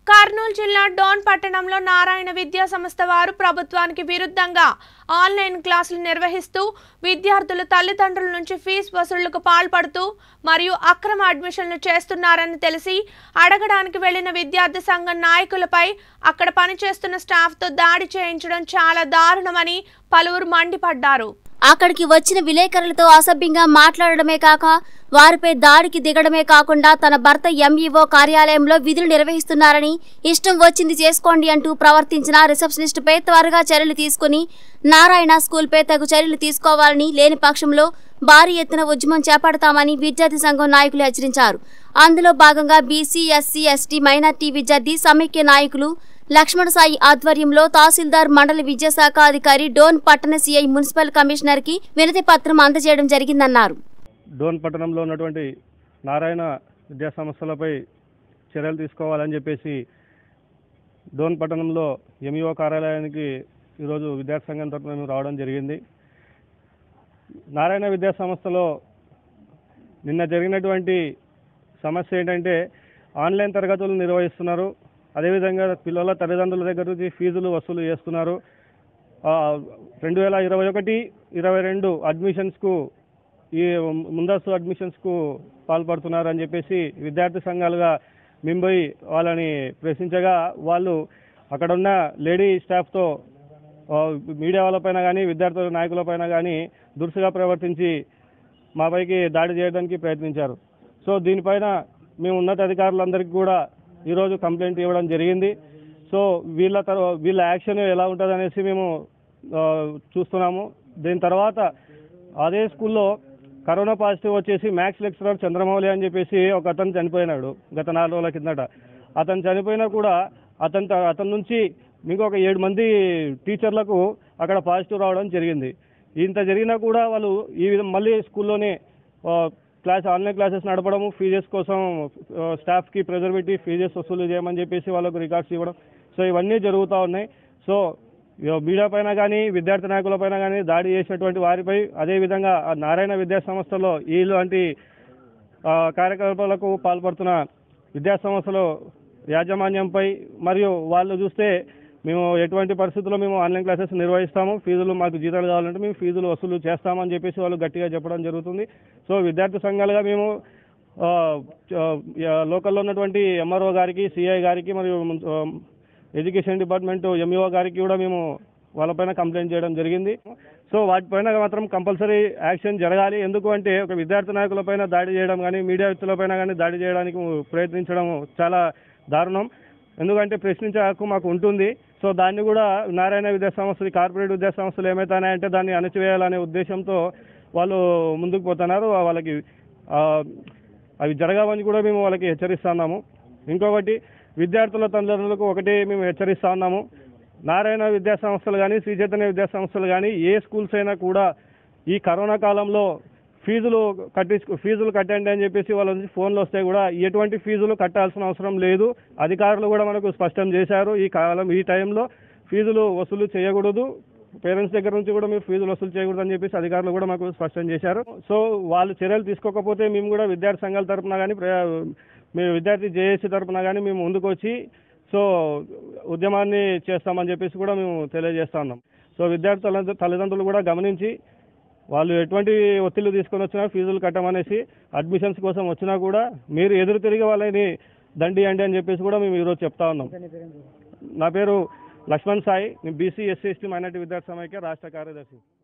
కర్నూలు జిల్లా డోన్ పట్టణంలో నారాయణ విద్యా సంస్థ వారు ప్రభుత్వానికి విరుద్ధంగా ఆన్లైన్ క్లాసులు నిర్వహిస్తూ విద్యార్థుల తల్లిదండ్రుల నుంచి ఫీజు వసూళ్లకు పాల్పడుతూ మరియు అక్రమ అడ్మిషన్లు చేస్తున్నారని తెలిసి అడగడానికి వెళ్లిన విద్యార్థి సంఘం నాయకులపై అక్కడ పనిచేస్తున్న స్టాఫ్తో దాడి చేయించడం చాలా దారుణమని పలువురు మండిపడ్డారు అక్కడికి వచ్చిన విలేకరులతో అసభ్యంగా మాట్లాడడమే కాక వారిపై దాడికి దిగడమే కాకుండా తన భర్త ఎంఈఓ కార్యాలయంలో విధులు నిర్వహిస్తున్నారని ఇష్టం వచ్చింది చేసుకోండి అంటూ ప్రవర్తించిన రిసెప్షనిస్టుపై త్వరగా చర్యలు తీసుకుని నారాయణ స్కూల్పై తగు చర్యలు తీసుకోవాలని లేని పక్షంలో భారీ ఎత్తున ఉద్యమం చేపడతామని విద్యార్థి సంఘం నాయకులు హెచ్చరించారు అందులో భాగంగా బీసీ ఎస్సీ ఎస్టీ మైనార్టీ విద్యార్థి సమైక్య నాయకులు లక్ష్మణ సాయి ఆధ్వర్యంలో తహసీల్దార్ మండల విద్యాశాఖ అధికారి డోన్ పట్టణ సీఐ మున్సిపల్ కమిషనర్ కి వినతి పత్రం అందజేయడం జరిగిందన్నారు డోన్ పట్టణంలో ఉన్నటువంటి నారాయణ విద్యా సంస్థలపై చర్యలు తీసుకోవాలని చెప్పేసి డోన్ పట్టణంలో ఎంఈఓ కార్యాలయానికి ఈరోజు విద్యార్థి సంఘం తరఫున మేము రావడం జరిగింది నారాయణ విద్యా సంస్థలో నిన్న జరిగినటువంటి సమస్య ఏంటంటే ఆన్లైన్ తరగతులు నిర్వహిస్తున్నారు అదేవిధంగా పిల్లల తల్లిదండ్రుల దగ్గర నుంచి ఫీజులు వసూలు చేస్తున్నారు రెండు వేల ఇరవై ఒకటి ఇరవై రెండు అడ్మిషన్స్కు ఈ ముందస్తు అడ్మిషన్స్కు పాల్పడుతున్నారు అని చెప్పేసి విద్యార్థి సంఘాలుగా మేము పోయి వాళ్ళని ప్రశ్నించగా వాళ్ళు అక్కడ ఉన్న లేడీ స్టాఫ్తో ఆ, మీడియా వాళ్ళపైన కానీ విద్యార్థుల నాయకులపైన కానీ దురుసుగా ప్రవర్తించి మాపైకి దాడి చేయడానికి ప్రయత్నించారు సో దీనిపైన మేము ఉన్నతాధికారులందరికీ కూడా ఈరోజు కంప్లైంట్ ఇవ్వడం జరిగింది సో వీళ్ళ తర్వా వీళ్ళ యాక్షన్ ఎలా ఉంటుంది అనేసి మేము ఆ, చూస్తున్నాము దీని తర్వాత అదే స్కూల్లో కరోనా పాజిటివ్ వచ్చేసి మ్యాథ్స్ లెక్చరర్ చంద్రమౌళి అని చెప్పేసి ఒక అతను చనిపోయినాడు గత నాలుగు రోజుల కిందట అతను చనిపోయినా కూడా అతని త- అతని నుంచి ఇంకొక ఏడు మంది టీచర్లకు అక్కడ పాజిటివ్ రావడం జరిగింది ఇంత జరిగినా కూడా వాళ్ళు ఈ విధం మళ్ళీ స్కూల్లోనే ఆ, క్లాస్ ఆన్లైన్ క్లాసెస్ నడపడము ఫీజెస్ కోసం ఆ, స్టాఫ్కి ప్రెజర్ పెట్టి ఫీజెస్ వసూలు చేయమని చెప్పేసి వాళ్ళకు రికార్డ్స్ ఇవ్వడం సో ఇవన్నీ జరుగుతూ ఉన్నాయి సో ఇగో మీడియా పైన కానీ విద్యార్థి నాయకుల పైన కానీ దాడి చేసినటువంటి వారిపై అదేవిధంగా ఆ నారాయణ విద్యా సంస్థలో ఇలాంటి ఆ, కార్యకలాపాలకు పాల్పడుతున్న విద్యా సంస్థలు యాజమాన్యంపై మరియు వాళ్ళు చూస్తే మేము ఎటువంటి పరిస్థితుల్లో మేము ఆన్లైన్ క్లాసెస్ నిర్వహిస్తాము ఫీజులు మాకు జీతాలు కావాలంటే మేము ఫీజులు వసూలు చేస్తామని చెప్పేసి వాళ్ళు గట్టిగా చెప్పడం జరుగుతుంది సో విద్యార్థి సంఘాలుగా మేము ఆ, ఆ, లోకల్లో ఉన్నటువంటి ఎంఆర్ఓ గారికి సిఐ గారికి మరియు మున్- ఆ, ఎడ్యుకేషన్ డిపార్ట్మెంట్ ఎంఈఓ గారికి కూడా మేము వాళ్ళపైన కంప్లైంట్ చేయడం జరిగింది సో వాటిపైన మాత్రం కంపల్సరీ యాక్షన్ జరగాలి ఎందుకు అంటే ఒక విద్యార్థి నాయకులపైన దాడి చేయడం కానీ మీడియా వ్యక్తులపైన కానీ దాడి చేయడానికి ప్రయత్నించడం చాలా దారుణం ఎందుకంటే ప్రశ్నించే హక్కు మాకు ఉంటుంది సో దాన్ని కూడా నారాయణ విద్యా సంస్థలు ఈ కార్పొరేట్ విద్యా సంస్థలు ఏమవుతాయంటే దాన్ని అణచివేయాలనే ఉద్దేశంతో వాళ్ళు ముందుకు పోతున్నారు వాళ్ళకి ఆ, అవి జరగవని కూడా మేము వాళ్ళకి హెచ్చరిస్తున్నాము ఇంకొకటి విద్యార్థుల తల్లిదండ్రులకు ఒకటి మేము హెచ్చరిస్తా ఉన్నాము నారాయణ విద్యా సంస్థలు కానీ శ్రీ చైతన్య విద్యా సంస్థలు కానీ ఏ స్కూల్స్ అయినా కూడా ఈ కరోనా కాలంలో ఫీజులు కట్టించు ఫీజులు కట్టండి అని చెప్పేసి వాళ్ళ నుంచి ఫోన్లు వస్తే కూడా ఎటువంటి ఫీజులు కట్టాల్సిన అవసరం లేదు అధికారులు కూడా మనకు స్పష్టం చేశారు ఈ కాలం ఈ టైంలో ఫీజులు వసూలు చేయకూడదు పేరెంట్స్ దగ్గర నుంచి కూడా మీరు ఫీజులు వసూలు చేయకూడదు అని చెప్పేసి అధికారులు కూడా మాకు స్పష్టం చేశారు సో వాళ్ళు చర్యలు తీసుకోకపోతే మేము కూడా విద్యార్థి సంఘాల తరపున కానీ మేము విద్యార్థి జేఏసీ తరపున కానీ మేము ముందుకు వచ్చి సో ఉద్యమాన్ని చేస్తామని చెప్పేసి కూడా మేము తెలియజేస్తా ఉన్నాం సో విద్యార్థుల తల్లిదండ్రులు కూడా గమనించి వాళ్ళు ఎటువంటి ఒత్తిళ్లు తీసుకొని వచ్చినా ఫీజులు కట్టమనేసి అడ్మిషన్స్ కోసం వచ్చినా కూడా మీరు ఎదురు తిరిగి వాళ్ళని దండియండి అని చెప్పేసి కూడా మేము ఈరోజు చెప్తా ఉన్నాం నా పేరు లక్ష్మణ్ సాయి నేను బీసీ ఎస్సీ ఎస్టీ మైనార్టీ విద్యార్థి సమైక్య రాష్ట్ర కార్యదర్శి